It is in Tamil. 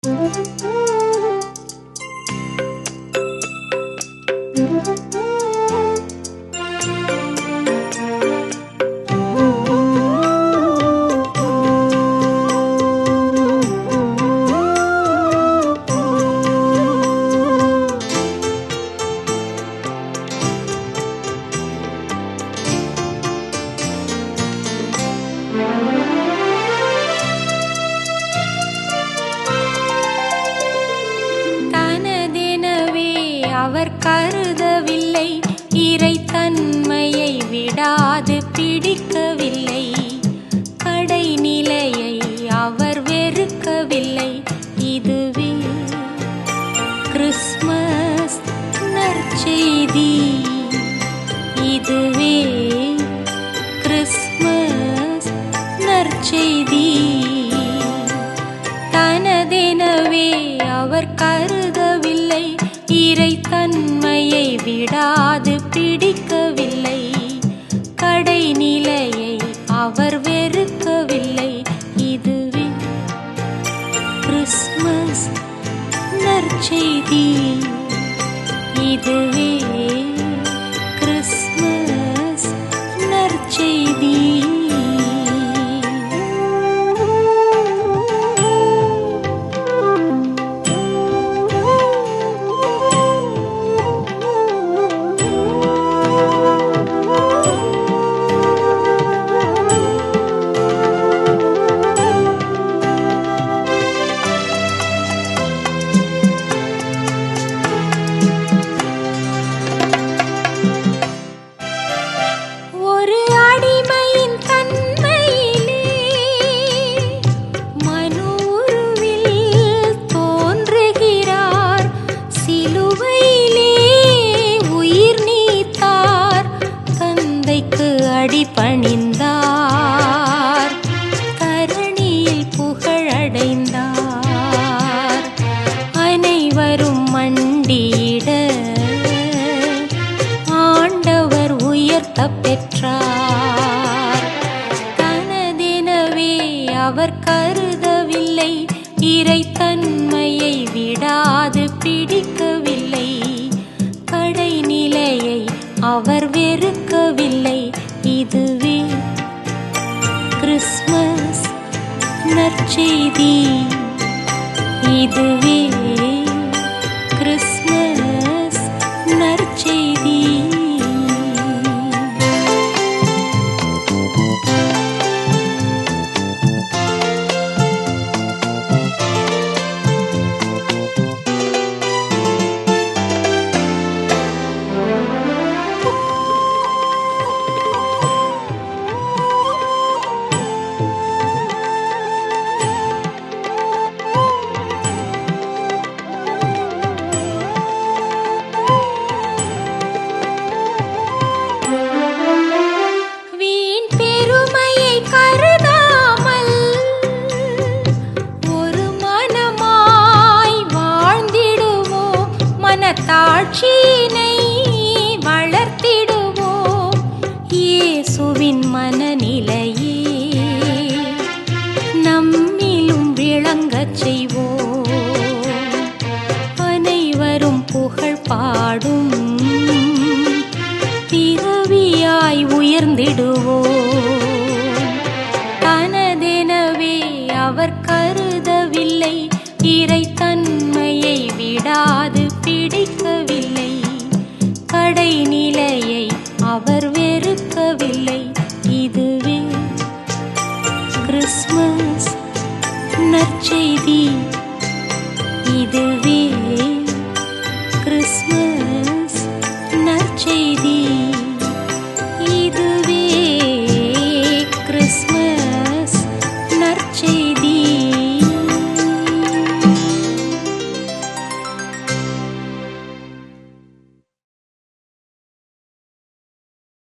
தனதெனவே அவர் கருதவில்லை இறை தன்மையை விடாது பிடிக்கவில்லை கடைநிலையை அவர் வெறுக்கவில்லை இதுவே கிறிஸ்மஸ் நற்செய்தி இதுவே கிறிஸ்மஸ் நற்செய்தி தனதெனவே அவர் கருதவில்லை இறை தன்மையை விடாது பிடிக்கவில்லை கடைநிலையை அவர் வெறுக்கவில்லை இதுவே கிறிஸ்மஸ் நற்செய்தி இதுவே கிறிஸ்மஸ் நற்செய்தி ஒரு அடிமையின் தன்மையிலே மனு உருவில் தோன்றுகிறார் சிலுவையிலே உயிர் நீத்தார் தந்தைக்கு அடிபணிந்தார் கரணியில் புகழடைந்தார் அனைவரும் மண்டியிட ஆண்டவர் உயர்த்த பெற்றார் தனதெனவே அவர் கருதவில்லை இறை தன்மையை விடாது பிடிக்கவில்லை கடைநிலையை அவர் வெறுக்கவில்லை இதுவே கிறிஸ்மஸ் நற்செய்தி இதுவே